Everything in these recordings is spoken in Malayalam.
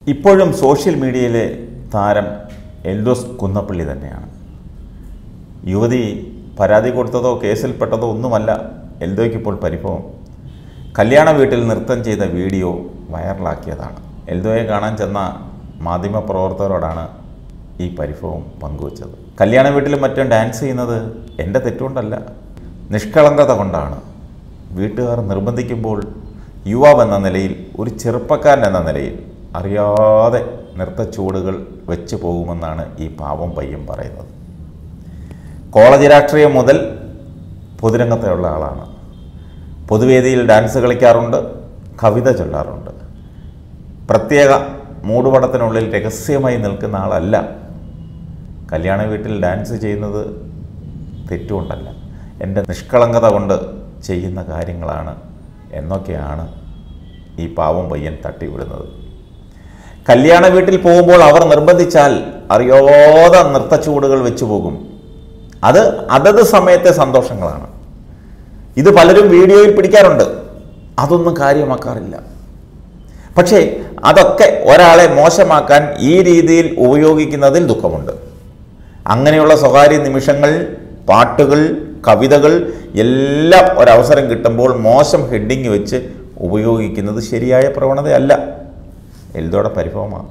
ഇപ്പോഴും സോഷ്യൽ മീഡിയയിലെ താരം എൽദോസ് കുന്നപ്പള്ളി തന്നെയാണ് യുവതി പരാതി കൊടുത്തതോ കേസിൽപ്പെട്ടതോ ഒന്നുമല്ല എൽദോയ്ക്ക് ഇപ്പോൾ പരിഭവം കല്യാണ വീട്ടിൽ നൃത്തം ചെയ്ത വീഡിയോ വൈറലാക്കിയതാണ് എൽദോയെ കാണാൻ ചെന്ന മാധ്യമപ്രവർത്തകരോടാണ് ഈ പരിഭവം പങ്കുവച്ചത് കല്യാണ വീട്ടിലും മറ്റും ഡാൻസ് ചെയ്യുന്നത് എൻ്റെ തെറ്റുകൊണ്ടല്ല നിഷ്കളങ്കത കൊണ്ടാണ് വീട്ടുകാർ നിർബന്ധിക്കുമ്പോൾ യുവാവ് എന്ന നിലയിൽ ഒരു ചെറുപ്പക്കാരൻ എന്ന നിലയിൽ അറിയാതെ നൃത്തച്ചുവടുകൾ വെച്ച് പോകുമെന്നാണ് ഈ പാവം പയ്യൻ പറയുന്നത് കോളേജ് രാഷ്ട്രീയം മുതൽ പൊതുരംഗത്തുള്ള ആളാണ് പൊതുവേദിയിൽ ഡാൻസ് കളിക്കാറുണ്ട് കവിത ചൊല്ലാറുണ്ട് പ്രത്യേക മൂടുപടത്തിനുള്ളിൽ രഹസ്യമായി നിൽക്കുന്ന ആളല്ല കല്യാണ വീട്ടിൽ ഡാൻസ് ചെയ്യുന്നത് തെറ്റുകൊണ്ടല്ല എൻ്റെ നിഷ്കളങ്കത കൊണ്ട് ചെയ്യുന്ന കാര്യങ്ങളാണ് എന്നൊക്കെയാണ് ഈ പാവം പയ്യൻ തട്ടിവിടുന്നത് കല്യാണ വീട്ടിൽ പോകുമ്പോൾ അവർ നിർബന്ധിച്ചാൽ അറിയാതെ നൃത്തച്ചുവടുകൾ വെച്ചു പോകും അത് അതത് സമയത്തെ സന്തോഷങ്ങളാണ് ഇത് പലരും വീഡിയോയിൽ പിടിക്കാറുണ്ട് അതൊന്നും കാര്യമാക്കാറില്ല പക്ഷേ അതൊക്കെ ഒരാളെ മോശമാക്കാൻ ഈ രീതിയിൽ ഉപയോഗിക്കുന്നതിൽ ദുഃഖമുണ്ട് അങ്ങനെയുള്ള സ്വകാര്യ നിമിഷങ്ങൾ പാട്ടുകൾ കവിതകൾ എല്ലാം ഒരവസരം കിട്ടുമ്പോൾ മോശം ഹെഡിങ് വെച്ച് ഉപയോഗിക്കുന്നത് ശരിയായ പ്രവണതയല്ല എൽദോടെ പരിഭവമാണ്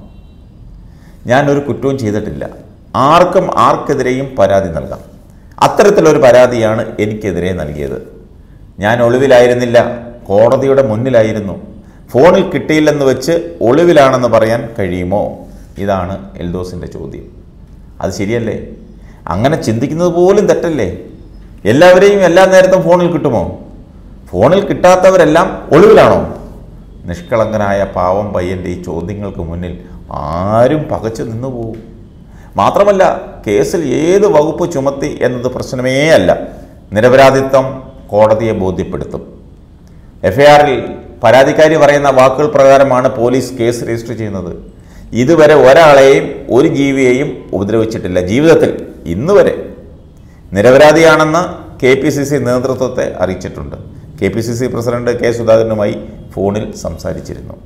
ഞാനൊരു കുറ്റവും ചെയ്തിട്ടില്ല ആർക്കും ആർക്കെതിരെയും പരാതി നൽകാം അത്തരത്തിലൊരു പരാതിയാണ് എനിക്കെതിരെ നൽകിയത് ഞാൻ ഒളിവിലായിരുന്നില്ല കോടതിയുടെ മുന്നിലായിരുന്നു ഫോണിൽ കിട്ടിയില്ലെന്ന് വെച്ച് ഒളിവിലാണെന്ന് പറയാൻ കഴിയുമോ ഇതാണ് എൽദോസിൻ്റെ ചോദ്യം അത് ശരിയല്ലേ അങ്ങനെ ചിന്തിക്കുന്നത് പോലും തെറ്റല്ലേ എല്ലാവരെയും എല്ലാ നേരത്തും ഫോണിൽ കിട്ടുമോ ഫോണിൽ കിട്ടാത്തവരെല്ലാം ഒളിവിലാണോ നിഷ്കളങ്കനായ പാവം പയ്യൻ്റെ ഈ ചോദ്യങ്ങൾക്ക് മുന്നിൽ ആരും പകച്ചു നിന്നു പോകും മാത്രമല്ല കേസിൽ ഏത് വകുപ്പ് ചുമത്തി എന്നത് പ്രശ്നമേ അല്ല നിരപരാധിത്വം കോടതിയെ ബോധ്യപ്പെടുത്തും എഫ്ഐആറിൽ പരാതിക്കാരി പറയുന്ന വാക്കുകൾ പ്രകാരമാണ് പോലീസ് കേസ് രജിസ്റ്റർ ചെയ്യുന്നത് ഇതുവരെ ഒരാളെയും ഒരു ജീവിയെയും ഉപദ്രവിച്ചിട്ടില്ല ജീവിതത്തിൽ ഇന്ന് വരെ നിരപരാധിയാണെന്ന് കെ പി സി സി നേതൃത്വത്തെ അറിയിച്ചിട്ടുണ്ട് K P C C president K സുധാകരനുമായി ഫോണിൽ സംസാരിച്ചിരുന്നു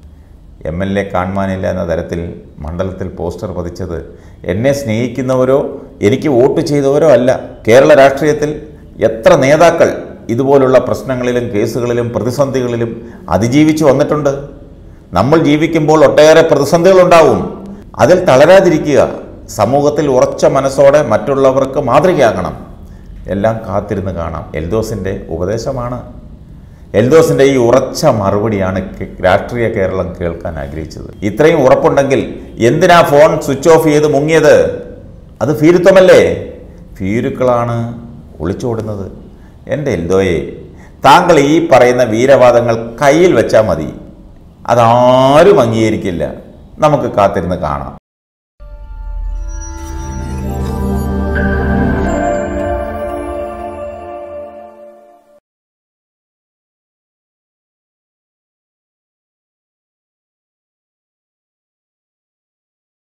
എം എൽ എ കാണുവാനില്ല എന്ന തരത്തിൽ മണ്ഡലത്തിൽ പോസ്റ്റർ പതിച്ചത് എന്നെ സ്നേഹിക്കുന്നവരോ എനിക്ക് വോട്ട് ചെയ്തവരോ അല്ല കേരള രാഷ്ട്രീയത്തിൽ എത്ര നേതാക്കൾ ഇതുപോലുള്ള പ്രശ്നങ്ങളിലും കേസുകളിലും പ്രതിസന്ധികളിലും അതിജീവിച്ചു വന്നിട്ടുണ്ട് നമ്മൾ ജീവിക്കുമ്പോൾ ഒട്ടേറെ പ്രതിസന്ധികളുണ്ടാവും അതിൽ തളരാതിരിക്കുക സമൂഹത്തിൽ ഉറച്ച മനസ്സോടെ മറ്റുള്ളവർക്ക് മാതൃകയാകണം എല്ലാം കാത്തിരുന്ന് കാണാം എൽദോസിൻ്റെ ഉപദേശമാണ് എൽദോസിൻ്റെ ഈ ഉറച്ച മറുപടിയാണ് കെ- രാഷ്ട്രീയ കേരളം കേൾക്കാൻ ആഗ്രഹിച്ചത് ഇത്രയും ഉറപ്പുണ്ടെങ്കിൽ എന്തിനാ ഫോൺ സ്വിച്ച് ഓഫ് ചെയ്ത് മുങ്ങിയത് അത് ഭീരുത്വമല്ലേ ഭീരുക്കളാണ് ഒളിച്ചോടുന്നത് എൻ്റെ എൽദോയെ താങ്കൾ ഈ പറയുന്ന വീരവാദങ്ങൾ കയ്യിൽ വെച്ചാൽ മതി അതാരും അംഗീകരിക്കില്ല നമുക്ക് കാത്തിരുന്ന് കാണാം